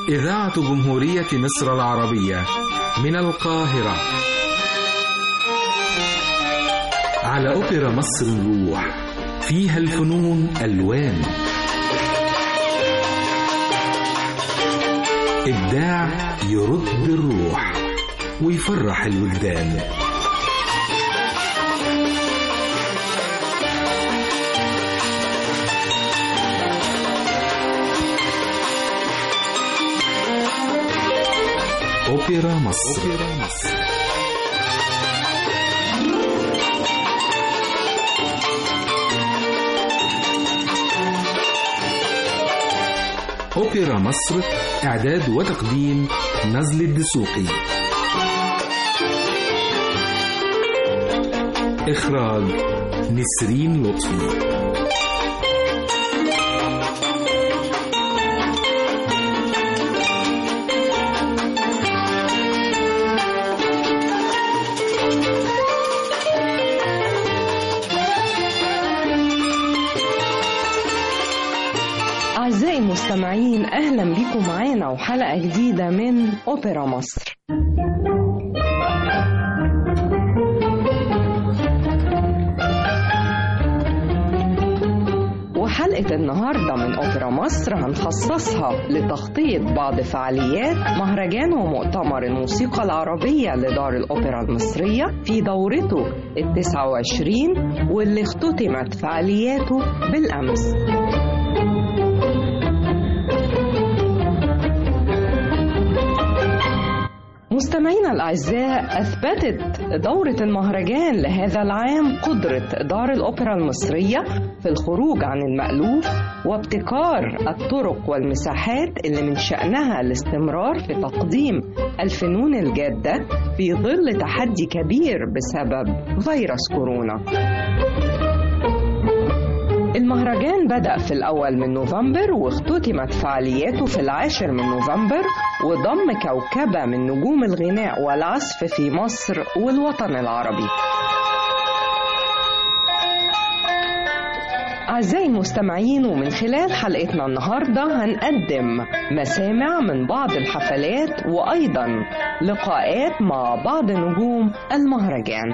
إذاعة جمهورية مصر العربية من القاهرة على أوبرا مصر الروح فيها الفنون ألوان إبداع يرد الروح ويفرح الوجدان أوبرا مصر, أوبرا مصر. أوبرا مصر إعداد وتقديم نزل الدسوقي إخراج نسرين لطفي أعزائي المستمعين أهلا بكم معانا وحلقة جديدة من أوبرا مصر وحلقة النهاردة من أوبرا مصر هنخصصها لتغطية بعض فعاليات مهرجان ومؤتمر الموسيقى العربية لدار الأوبرا المصرية في دورته التسعة وعشرين واللي اختتمت فعالياته بالأمس مستمعينا الأعزاء أثبتت دورة المهرجان لهذا العام قدرة دار الأوبرا المصرية في الخروج عن المألوف وابتكار الطرق والمساحات اللي من شأنها الاستمرار في تقديم الفنون الجادة في ظل تحدي كبير بسبب فيروس كورونا المهرجان بدأ في الأول من نوفمبر واختتمت فعالياته في العاشر من نوفمبر وضم كوكبة من نجوم الغناء والعزف في مصر والوطن العربي أعزائي المستمعين ومن خلال حلقتنا النهاردة هنقدم مسامع من بعض الحفلات وأيضا لقاءات مع بعض نجوم المهرجان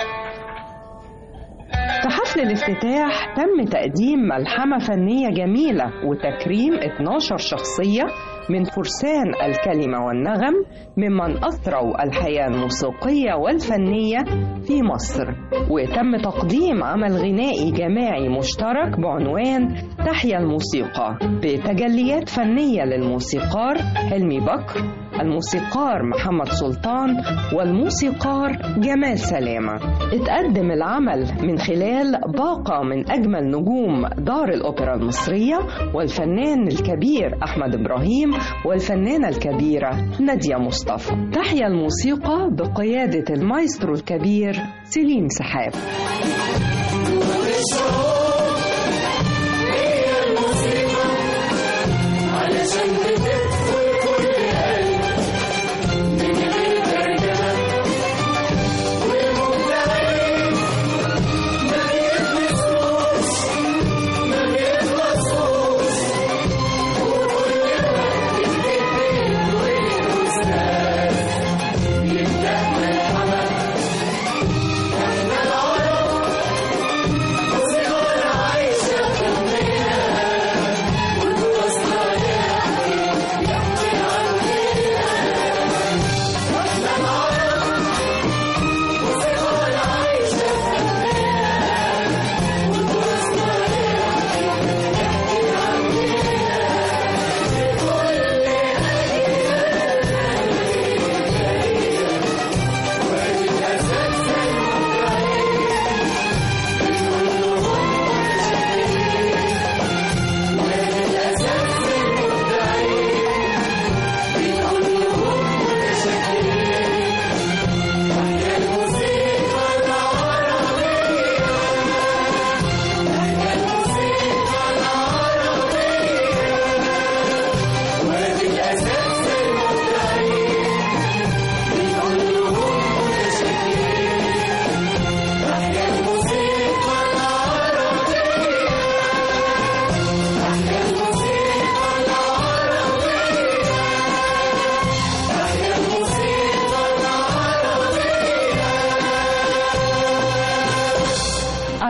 في حفل الافتتاح تم تقديم ملحمة فنية جميلة وتكريم 12 شخصية من فرسان الكلمة والنغم ممن أثروا الحياة الموسيقية والفنية في مصر وتم تقديم عمل غنائي جماعي مشترك بعنوان تحيا الموسيقى بتجليات فنية للموسيقار حلمي بكر الموسيقار محمد سلطان والموسيقار جمال سلامة اتقدم العمل من خلال باقة من أجمل نجوم دار الأوبرا المصرية والفنان الكبير أحمد إبراهيم والفنانة الكبيرة نادية مصطفى تحيا الموسيقى بقيادة المايسترو الكبير سليم سحاب Yeah.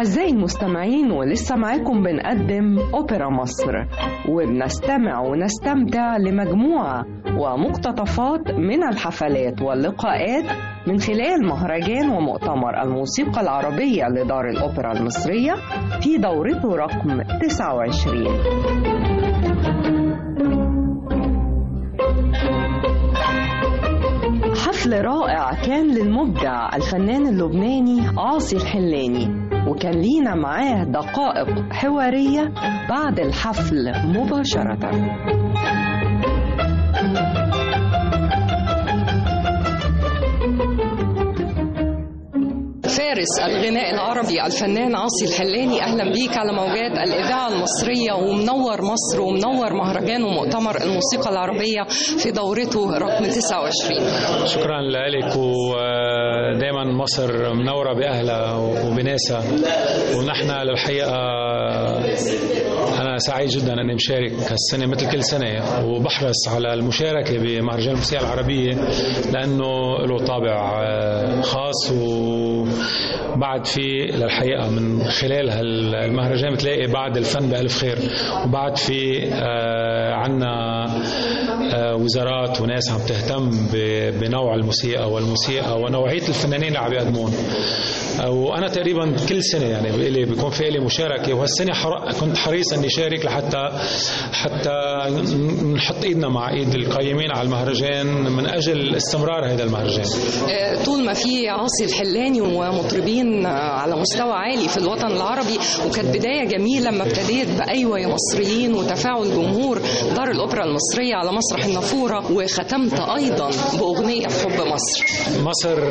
أعزائي المستمعين ولسه معاكم بنقدم أوبرا مصر وبنستمع ونستمتع لمجموعة ومقتطفات من الحفلات واللقاءات من خلال مهرجان ومؤتمر الموسيقى العربية لدار الأوبرا المصرية في دورته رقم 29 حفل رائع كان للمبدع الفنان اللبناني عاصي الحلاني وكان لينا معاه دقائق حوارية بعد الحفل مباشرة فارس الغناء العربي الفنان عاصي الحلاني اهلا بيك على موجات الاذاعه المصريه ومنور مصر ومنور مهرجان ومؤتمر الموسيقى العربيه في دورته رقم 29 شكرا لك ودائما مصر منوره باهلها وبناسها ونحن للحقيقه انا سعيد جدا اني مشارك هالسنه مثل كل سنه وبحرص على المشاركه بمهرجان الموسيقى العربيه لانه له طابع خاص وبعد في للحقيقه من خلال هالمهرجان بتلاقي بعد الفن بألف خير وبعد في عنا وزارات وناس عم تهتم بنوع الموسيقى والموسيقى ونوعيه الفنانين اللي عم يقدمون وانا تقريبا كل سنه يعني بقلي بيكون في لي مشاركه وهالسنه حر... كنت حريص اني شارك لحتى حتى نحط ايدنا مع ايد القيمين على المهرجان من اجل استمرار هذا المهرجان طول ما في عاصي الحلاني ومطربين على مستوى عالي في الوطن العربي وكانت بدايه جميله لما ابتديت بايوه يا مصريين وتفاعل جمهور دار الاوبرا المصريه على مسرح النافوره وختمت ايضا باغنيه في حب مصر مصر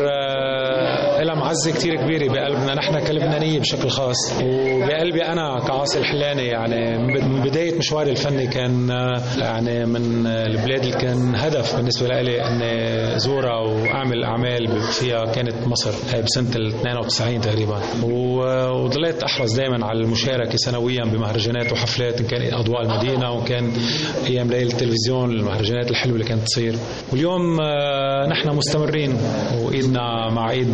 لها معزه كثير كبيره بقلبنا نحن كلبنانيه بشكل خاص وبقلبي انا كعاصي الحلاني يعني من بدايه مشواري الفني كان يعني من البلاد اللي كان هدف بالنسبه لي اني زورها واعمل اعمال فيها كانت مصر بسنه ال 92 تقريبا وضليت احرص دائما على المشاركه سنويا بمهرجانات وحفلات ان كان اضواء المدينه وكان ايام ليله التلفزيون المهرجانات الحلوه اللي كانت تصير واليوم نحن مستمرين وايدنا مع ايد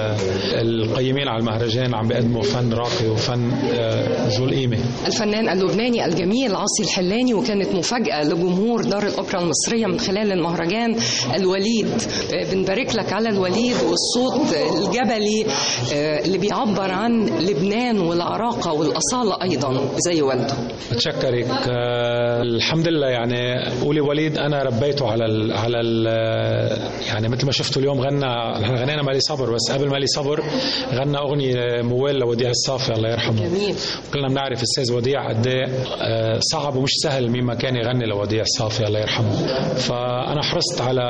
القيمين على المهرجان عم بيقدموا فن راقي وفن ذو القيمه الفنان اللبناني الجميل عاصي الحلاني وكانت مفاجاه لجمهور دار الاوبرا المصريه من خلال المهرجان الوليد بنبارك لك على الوليد والصوت الجبلي اللي بيعبر عن لبنان والعراقه والاصاله ايضا زي والده بتشكرك الحمد لله يعني قولي وليد انا ربيته على ال على ال يعني مثل ما شفتوا اليوم غنى احنا غنينا مالي صبر بس قبل مالي صبر غنى اغنيه موال لوديع الصافي الله يرحمه جميل كلنا بنعرف استاذ وديع قد ايه صعب ومش سهل مين ما كان يغني لوديع الصافي الله يرحمه فانا حرصت على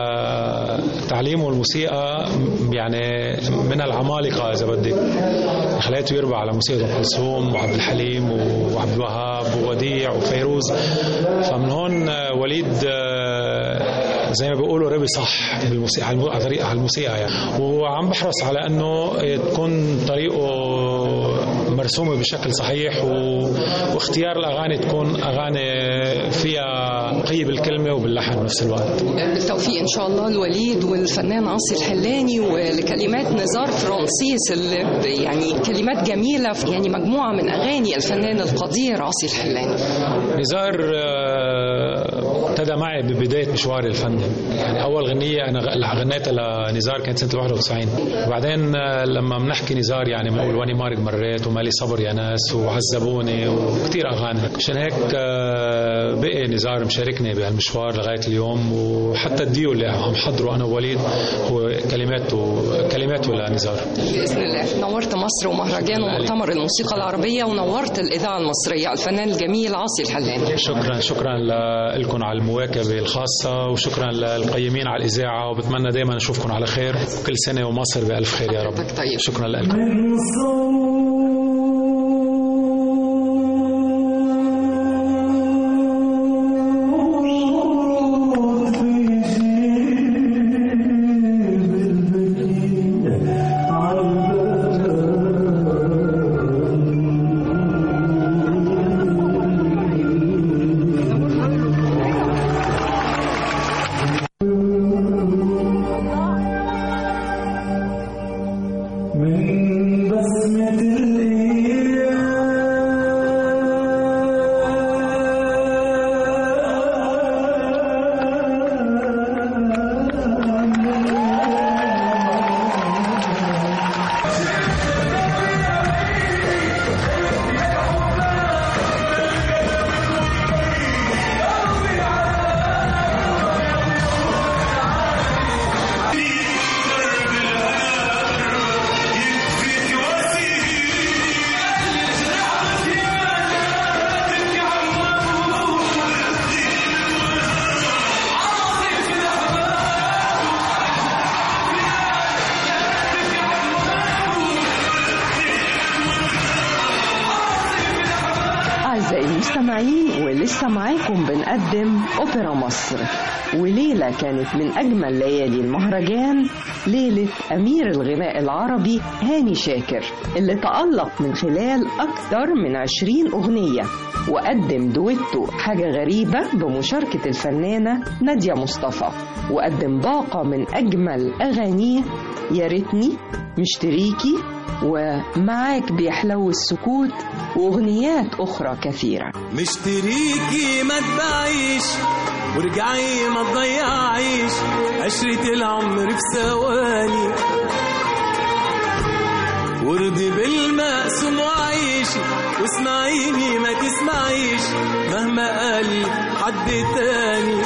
تعليمه الموسيقى يعني من العمالقه اذا بدك خليته يربى على موسيقى ام كلثوم وعبد الحليم وعبد الوهاب ووديع وفيروز فمن هون وليد زي ما بيقولوا ربي صح بالموسيقى على طريقه على الموسيقى يعني وعم بحرص على انه تكون طريقه مرسومه بشكل صحيح و... واختيار الاغاني تكون اغاني فيها قي بالكلمه وباللحن بنفس الوقت بالتوفيق ان شاء الله الوليد والفنان عاصي الحلاني ولكلمات نزار فرانسيس اللي يعني كلمات جميله يعني مجموعه من اغاني الفنان القدير عاصي الحلاني نزار ابتدى معي ببدايه مشواري الفني يعني اول غنيه انا غنيتها لنزار كانت سنه 91 وبعدين لما بنحكي نزار يعني بنقول واني مارق مريت ومالي صبر يا ناس وعذبوني وكثير اغاني عشان هيك بقي نزار مشاركني بهالمشوار لغايه اليوم وحتى الديو اللي عم حضره انا ووليد هو كلماته كلماته لنزار باذن الله نورت مصر ومهرجان ومؤتمر الموسيقى العربيه ونورت الاذاعه المصريه الفنان الجميل عاصي الحلاني شكرا شكرا لكم على المواكبه الخاصه وشكرا للقيمين على الاذاعه وبتمنى دائما اشوفكم على خير وكل سنه ومصر بالف خير يا رب طيب. شكرا لكم من بسمة المستمعين ولسه معاكم بنقدم أوبرا مصر وليلة كانت من أجمل ليالي المهرجان ليلة أمير الغناء العربي هاني شاكر اللي تألق من خلال أكثر من عشرين أغنية وقدم دويتو حاجة غريبة بمشاركة الفنانة نادية مصطفى وقدم باقة من أجمل أغانيه يا ريتني مشتريكي ومعاك بيحلو السكوت وأغنيات أخرى كثيرة مشتريكي ما تبيعيش وارجعي ما تضيعيش عشرة العمر في ثواني وارضي بالمقسوم وعيشي واسمعيني ما تسمعيش مهما قال حد تاني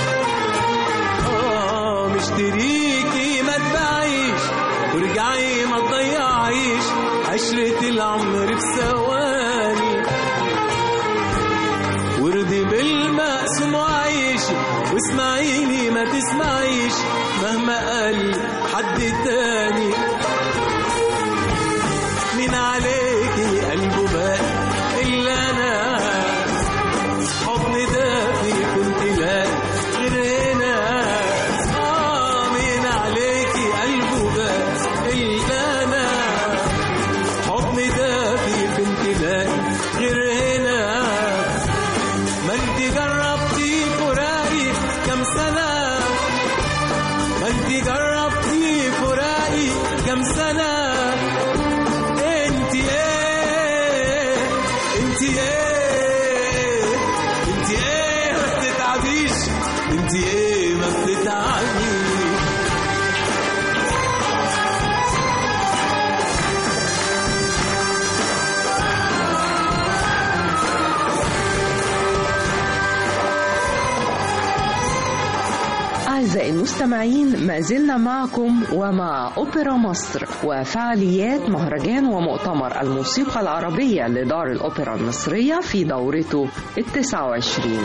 آه مشتريكي ما تبيعيش وارجعي ما تضيعيش عشرة العمر في ثواني وارضي بالمقسوم وعيشي واسمعيني ما تسمعيش مهما قال حد تاني مين عليكي قلبه بقى إلا أنا حضن دافي كنت لا غير هنا آه مين عليكي قلبه بقى إلا أنا حضن دافي كنت لا غير هنا ما انت جربتي فراقي كم سنة ما انت جربتي فراقي كم سنة انت ايه انت ايه انت ايه ما بتتعبيش انت ايه ما بتتعبيش أعزائي المستمعين ما زلنا معكم ومع أوبرا مصر وفعاليات مهرجان ومؤتمر الموسيقى العربية لدار الأوبرا المصرية في دورته التسعة وعشرين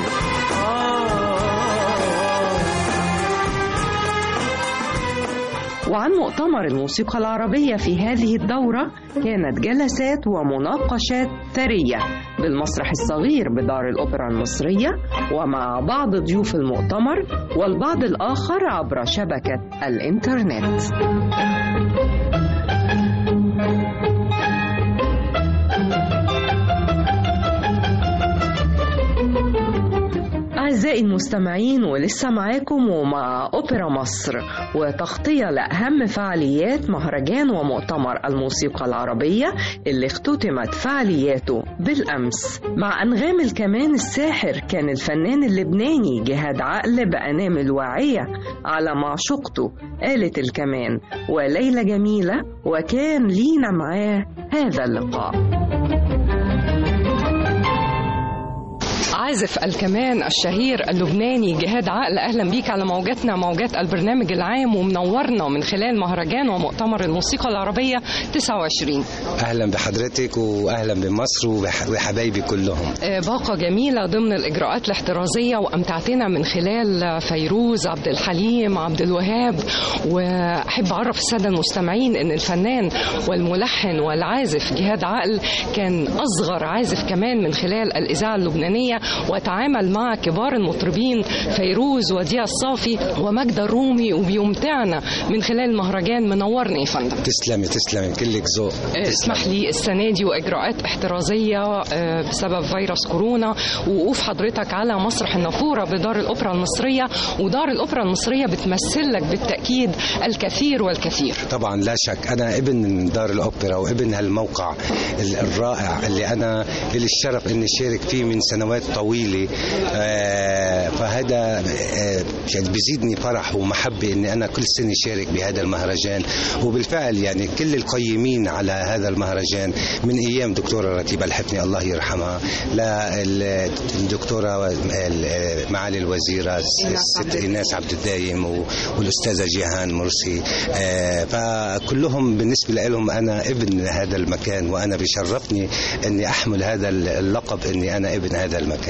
وعن مؤتمر الموسيقى العربية في هذه الدورة كانت جلسات ومناقشات ثرية بالمسرح الصغير بدار الأوبرا المصرية ومع بعض ضيوف المؤتمر والبعض الآخر عبر شبكة الإنترنت أعزائي المستمعين ولسه معاكم ومع أوبرا مصر وتغطية لأهم فعاليات مهرجان ومؤتمر الموسيقى العربية اللي اختتمت فعالياته بالأمس مع أنغام الكمان الساحر كان الفنان اللبناني جهاد عقل بأنامل واعية على معشوقته آلة الكمان وليلة جميلة وكان لينا معاه هذا اللقاء عازف الكمان الشهير اللبناني جهاد عقل اهلا بيك على موجاتنا موجات البرنامج العام ومنورنا من خلال مهرجان ومؤتمر الموسيقى العربيه 29 اهلا بحضرتك واهلا بمصر وبح- وحبايبي كلهم آه، باقة جميلة ضمن الإجراءات الاحترازية وأمتعتنا من خلال فيروز عبد الحليم عبد الوهاب وأحب أعرف السادة المستمعين أن الفنان والملحن والعازف جهاد عقل كان أصغر عازف كمان من خلال الإذاعة اللبنانية وتعامل مع كبار المطربين فيروز وديع الصافي ومجد الرومي وبيمتعنا من خلال المهرجان منورني يا فندم تسلمي تسلمي كلك ذوق اسمح لي السنة دي وإجراءات احترازية آه، بسبب فيروس كورونا ووقوف حضرتك على مسرح النافورة بدار الأوبرا المصرية ودار الأوبرا المصرية بتمثل لك بالتأكيد الكثير والكثير طبعا لا شك انا ابن من دار الاوبرا وابن هالموقع ال- الرائع اللي انا لي الشرف اني شارك فيه من سنوات طويله آه، فهذا آه، يعني بيزيدني فرح ومحبه اني انا كل سنه شارك بهذا المهرجان وبالفعل يعني كل القيمين على هذا المهرجان من ايام دكتوره رتيبه الحفني الله يرحمها للدكتوره معالي الوزيره الست ايناس عبد الدايم و- والاستاذه جيهان مرسي آه، فكلهم بالنسبه لهم انا ابن هذا المكان وانا بيشرفني اني احمل هذا اللقب اني انا ابن هذا المكان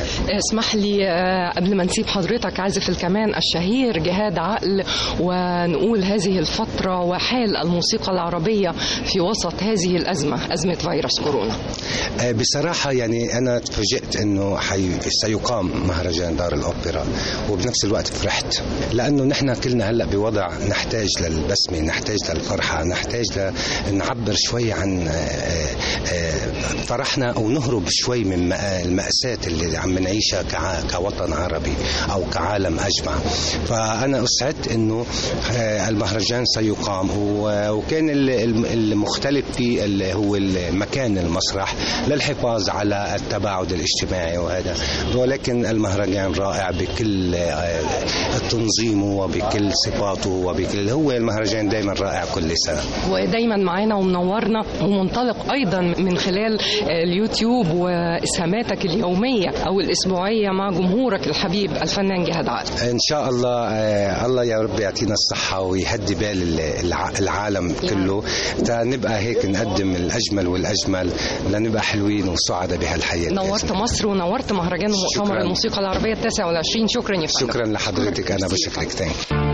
اسمح لي آه، قبل ما نسيب حضرتك عازف الكمان الشهير جهاد عقل ونقول هذه الفترة وحال الموسيقى العربية في وسط هذه الأزمة أزمة فيروس كورونا آه، بصراحة يعني أنا تفاجئت أنه حي... سيقام مهرجان دار الأوبرا وبنفس الوقت فرحت لأنه نحن كلنا هلأ بوضع نحتاج للبسمة نحتاج للفرحة نحتاج نعبر شوي عن آه، آه، فرحنا أو نهرب شوي من مأ- المأساة اللي عم نعيشها كع- كوطن عربي أو كعالم أجمع فأنا أسعدت أنه آه، المهرجان سيقام و- وكان ال- الم- المختلف فيه اللي هو مكان المسرح للحفاظ على التباعد الاجتماعي وهذا ولكن المهرجان رائع بكل آه، تنظيمه وبكل صفاته وبكل هو المهرجان دائما رائع كل سنة ودايما معانا ومنورنا ومنطلق أيضا من خلال آه، اليوتيوب وإسهاماتك اليومية أو الأسبوعية مع جمهورك الحبيب الفنان جهاد عقل ان شاء الله آه، الله يا رب يعطينا الصحه ويهدي بال ال- الع- العالم كله تنبقى هيك نقدم الاجمل والاجمل لنبقى حلوين وسعداء بهالحياه نورت مصر ونورت مهرجان ومؤتمر شكراً. الموسيقى العربية التاسع والعشرين شكرا يا فندم شكرا لحضرتك انا بشكرك تاني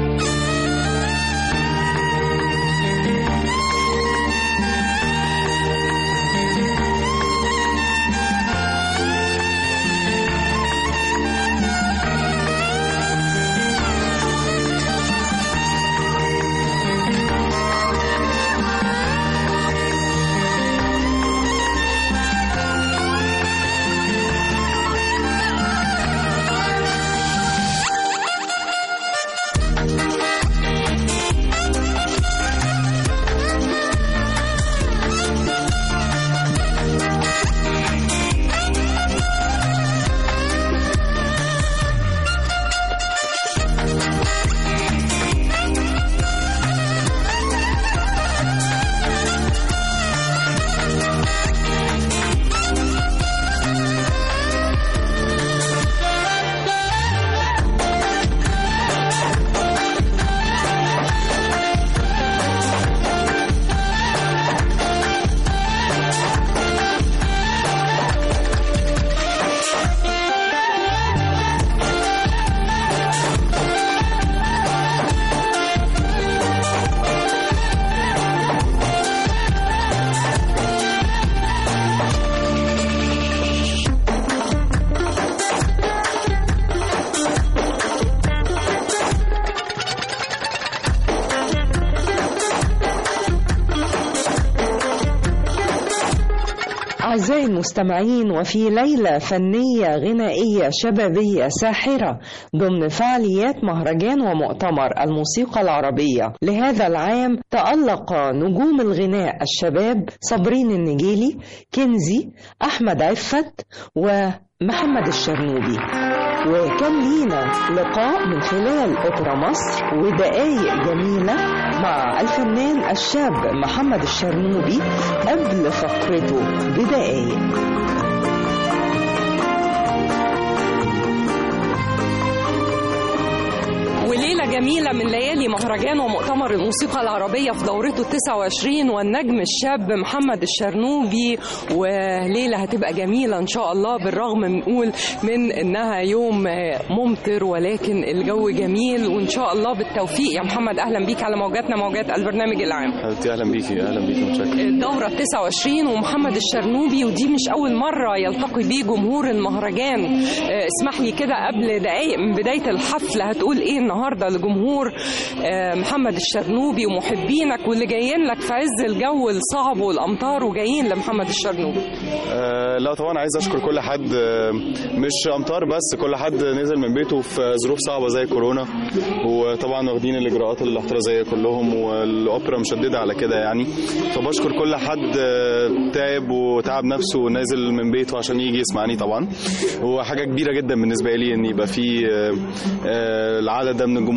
أعزائي المستمعين وفي ليلة فنية غنائية شبابية ساحرة ضمن فعاليات مهرجان ومؤتمر الموسيقى العربية لهذا العام تألق نجوم الغناء الشباب صابرين النجيلي كنزي أحمد عفت ومحمد الشرنوبي وكان لينا لقاء من خلال أوبرا مصر ودقايق جميلة مع الفنان الشاب محمد الشرنوبي قبل فقرته بدقايق وليلة جميلة من ليالي مهرجان ومؤتمر الموسيقى العربية في دورته 29 والنجم الشاب محمد الشرنوبي وليلة هتبقى جميلة إن شاء الله بالرغم بنقول من إنها يوم ممطر ولكن الجو جميل وإن شاء الله بالتوفيق يا محمد أهلا بيك على موجاتنا موجات البرنامج العام حبيبتي اهلا بيكي اهلا بيكي متشكر الدورة 29 ومحمد الشرنوبي ودي مش أول مرة يلتقي بيه جمهور المهرجان آه، اسمح لي كده قبل دقايق من بداية الحفل هتقول إيه النهاردة لجمهور آه، محمد الشرنوبي ومحبينك واللي جايين لك في عز الجو الصعب والأمطار وجايين لمحمد الشرنوبي آه لا طبعا عايز اشكر كل حد آه مش امطار بس كل حد نزل من بيته في ظروف صعبه زي كورونا وطبعا واخدين الاجراءات الاحترازيه كلهم والاوبرا مشدده على كده يعني فبشكر كل حد آه تعب وتعب نفسه ونازل من بيته عشان يجي يسمعني طبعا وحاجه كبيره جدا بالنسبه لي ان يبقى في آه آه العدد ده من الجمهور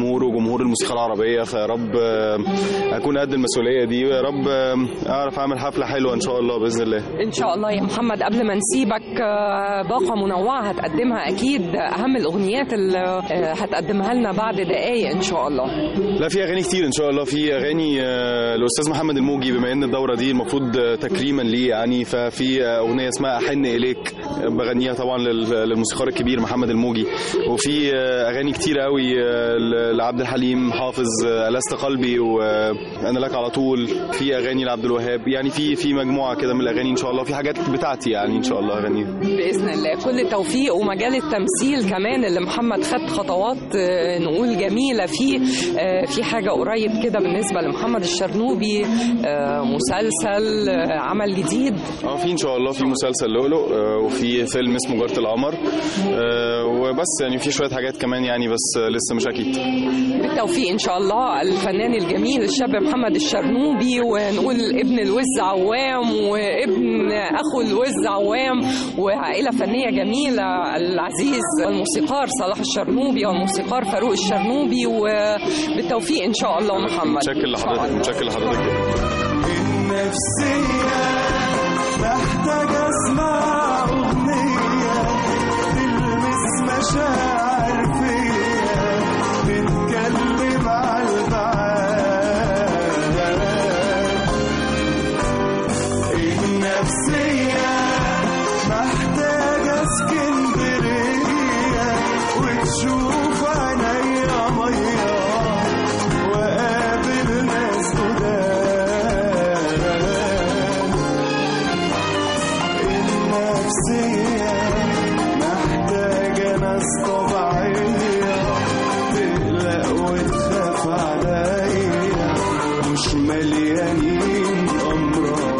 الجمهور وجمهور الموسيقى العربيه فيا رب آه، اكون قد المسؤوليه دي ويا رب آه، اعرف اعمل حفله حلوه ان شاء الله باذن الله ان شاء الله يا محمد قبل ما نسيبك آه، باقه منوعه هتقدمها اكيد اهم الاغنيات اللي آه، هتقدمها لنا بعد دقائق ان شاء الله لا في اغاني كتير ان شاء الله في اغاني آه، الاستاذ محمد الموجي بما ان الدوره دي المفروض آه، تكريما ليه يعني ففي آه، اغنيه اسمها احن اليك آه، بغنيها طبعا لل- للموسيقار الكبير محمد الموجي وفي آه، اغاني كتير قوي آه، ل- لعبد الحليم حافظ آه، لست قلبي وانا لك على طول في اغاني لعبد الوهاب يعني في في مجموعه كده من الاغاني ان شاء الله في حاجات بتاعتي يعني ان شاء الله اغانيها باذن الله كل التوفيق ومجال التمثيل كمان اللي محمد خد خطوات آه، نقول جميله فيه آه، في حاجه قريب كده بالنسبه لمحمد الشرنوبي آه، مسلسل آه، عمل جديد اه في ان شاء الله في مسلسل لؤلؤ آه، وفي فيلم اسمه جارة القمر آه، وبس يعني في شويه حاجات كمان يعني بس آه، لسه مش اكيد بالتوفيق ان شاء الله الفنان الجميل الشاب محمد الشرنوبي ونقول ابن الوز عوام وابن اخو الوز عوام وعائله فنيه جميله العزيز والموسيقار صلاح الشرنوبي والموسيقار فاروق الشرنوبي وبالتوفيق ان شاء الله محمد متشكر لحضرتك متشكر لحضرتك جدا النفسية محتاج اسمع اغنية تلمس مشاعر فيا تتكلم على البعاد النفسية محتاج اسكندرية وتشوف عينيا مية وقابل ناس جداد النفسية محتاجة ناس طبيعية تقلق وتخاف عليا مش مليانين أمراض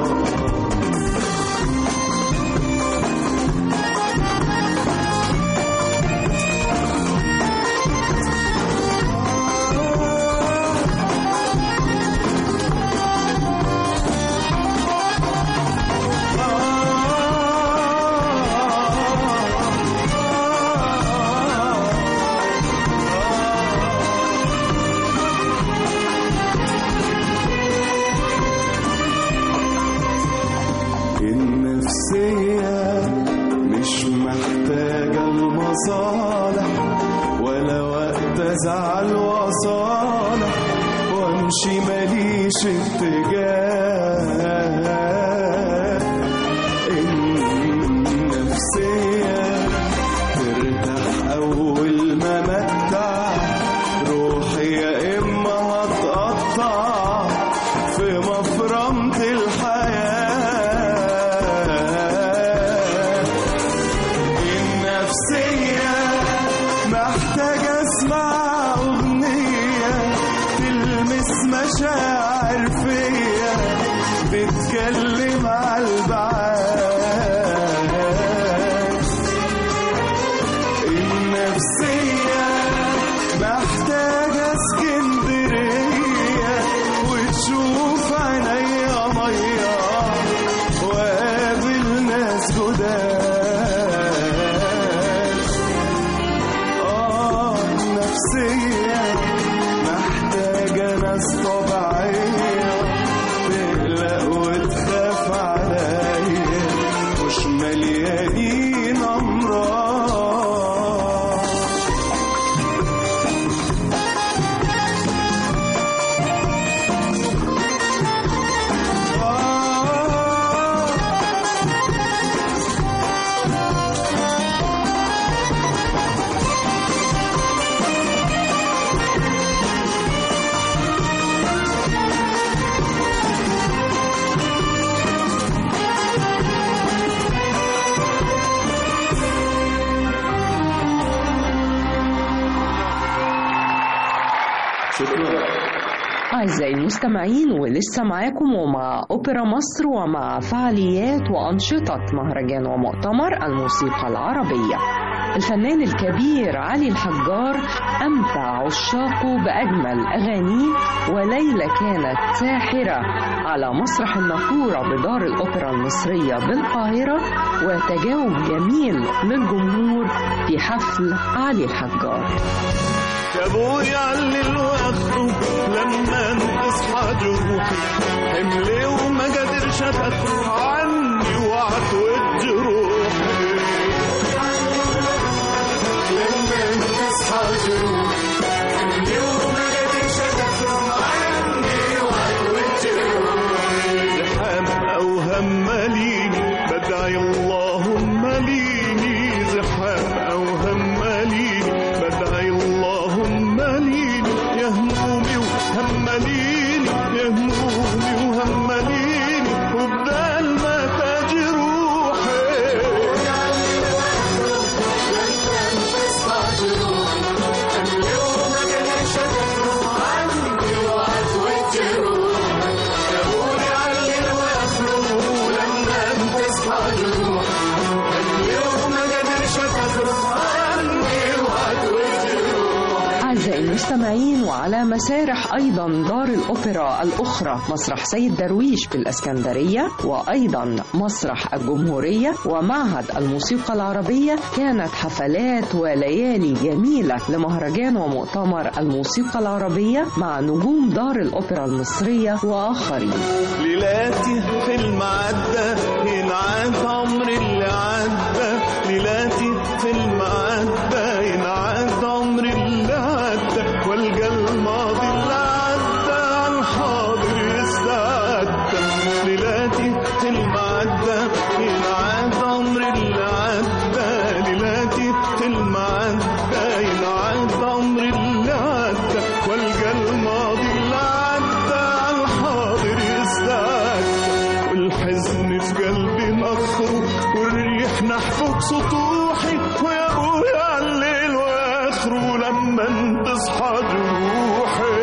النفسية مش محتاجة المصالح ولا وقت أزعل وأصالح وأمشي ماليش اتجاه النفسية ترتاح أول ما متع روحي يا إما هتقطع في مفرمة الحياة النفسية محتاجة اسمع أغنية تلمس مشاعر فيا تتكلم على البعاد النفسية محتاجة اسكندرية وتشوف عينيا مية وقابل ناس جداد آه النفسية محتاجة ناس طبيعية تقلق وتخاف عليا مش مليانين أمراض أعزائي المستمعين ولسه معاكم ومع أوبرا مصر ومع فعاليات وأنشطة مهرجان ومؤتمر الموسيقى العربية الفنان الكبير علي الحجار أمتع عشاقه بأجمل أغانيه وليلة كانت ساحرة على مسرح النافورة بدار الأوبرا المصرية بالقاهرة وتجاوب جميل للجمهور في حفل علي الحجار يا ابويا علل واخره لما تصحى جروحي حملي وما قادرش اتخلى عني وعتوت جروحي لما تصحى جروحي حملي وما قادرش اتخلى عني وعتوت جروحي زحام او هماليني بدعي اللهم ليني زحام او هماليني بدعي اللهم ليني يا همومي وهماليني يا همومي وهماليني وبدال ما تجي روحي أعزائي المستمعين وعلى مسارح أيضا دار الأوبرا الأخرى مسرح سيد درويش بالإسكندرية وأيضا مسرح الجمهورية ومعهد الموسيقى العربية كانت حفلات وليالي جميلة لمهرجان ومؤتمر الموسيقى العربية مع نجوم دار الأوبرا المصرية وآخرين ليلاتي في المعدة ينعاد عمري اللي عدى ليلاتي في المعدة ينعاد عمري اللي عدى والقى الماضي اللي عدى عن حاضر يستعدى ليلاتي في المعدة ينعاد عمري اللي عدى ليلاتي في المعدة ينعاد عمري اللي عدى والقى الماضي اللي عدى عن حاضر يستعدى والحزن في قلبي مخروق والريح نحفك سطوحي ويا ابويا على الليل واخره لما تصحى جروحي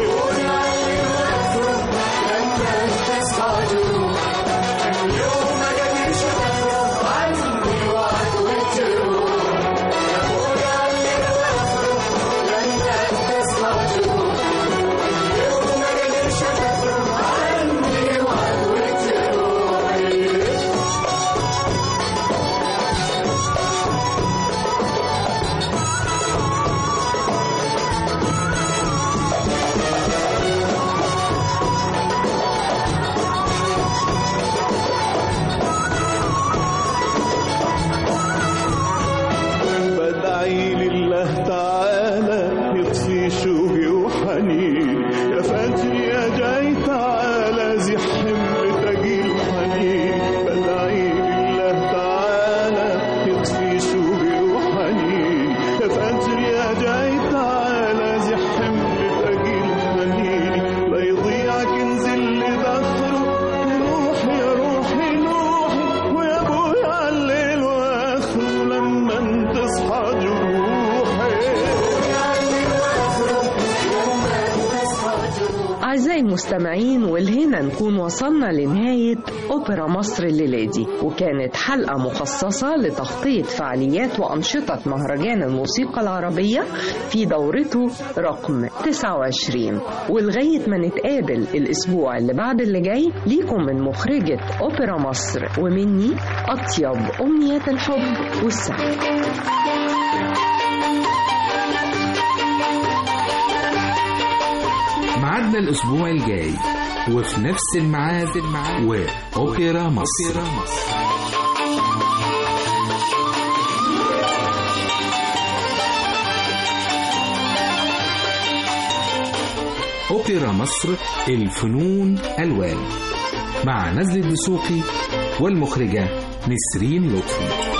بدعي لله تعالى يطفي شوقي وحنين يا فجر يا جاي تعالى زي حمل تقيل حنين بدعي لله تعالى يطفي شوقي وحنين يا فجر يا جاي تعالى زي حمل تقيل حنين لا يضيع كنز اللي دخله روحي يا روحي روحي ويا ابويا على الليل واخره لما تصحى جروحي أعزائي المستمعين والهنا نكون وصلنا لنهاية أوبرا مصر الليلة دي وكانت حلقة مخصصة لتغطية فعاليات وأنشطة مهرجان الموسيقى العربية في دورته رقم 29 ولغاية ما نتقابل الأسبوع اللي بعد اللي جاي ليكم من مخرجة أوبرا مصر ومني أطيب أمنيات الحب والسعادة معادنا الأسبوع الجاي وفي نفس الميعاد وأوبرا مصر أوبرا مصر الفنون ألوان مع نزل الدسوقي والمخرجة نسرين لطفي